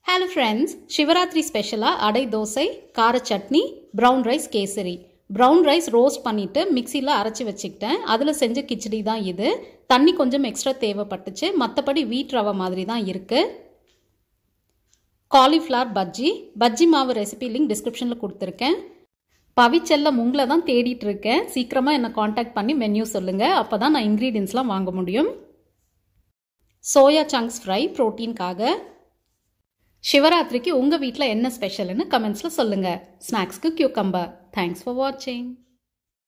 hello friends Shivaratri ஸ்பெஷலாக அடை தோசை கார chutney brown rice kesari brown rice roast பண்ணிவிட்டு மிக்சியில் அரைச்சி வச்சுக்கிட்டேன் அதில் செஞ்ச கிச்சடி தான் இது தண்ணி கொஞ்சம் எக்ஸ்ட்ரா தேவைப்பட்டுச்சு மற்றபடி வீட் ரவை மாதிரி தான் இருக்குது காலிஃப்ளவர் பஜ்ஜி பஜ்ஜி மாவு ரெசிபி லிங்க் டிஸ்கிரிப்ஷனில் கொடுத்துருக்கேன் பவிச்செல்லம் உங்களை தான் தேடிட்டு இருக்கேன் சீக்கிரமாக என்னை காண்டாக்ட் பண்ணி மென்யூ சொல்லுங்கள் அப்போ தான் நான் இன்க்ரீடியன்ஸ்லாம் வாங்க முடியும் சோயா சங்க்ஸ் ஃப்ரை ப்ரோட்டீன்காக சிவராத்திரிக்கு உங்கள் வீட்டில் என்ன ஸ்பெஷல்னு கமெண்ட்ஸில் சொல்லுங்கள் ஸ்நாக்ஸ்க்கு கியூக்கம்பர் தேங்க்ஸ் ஃபார் வாட்சிங்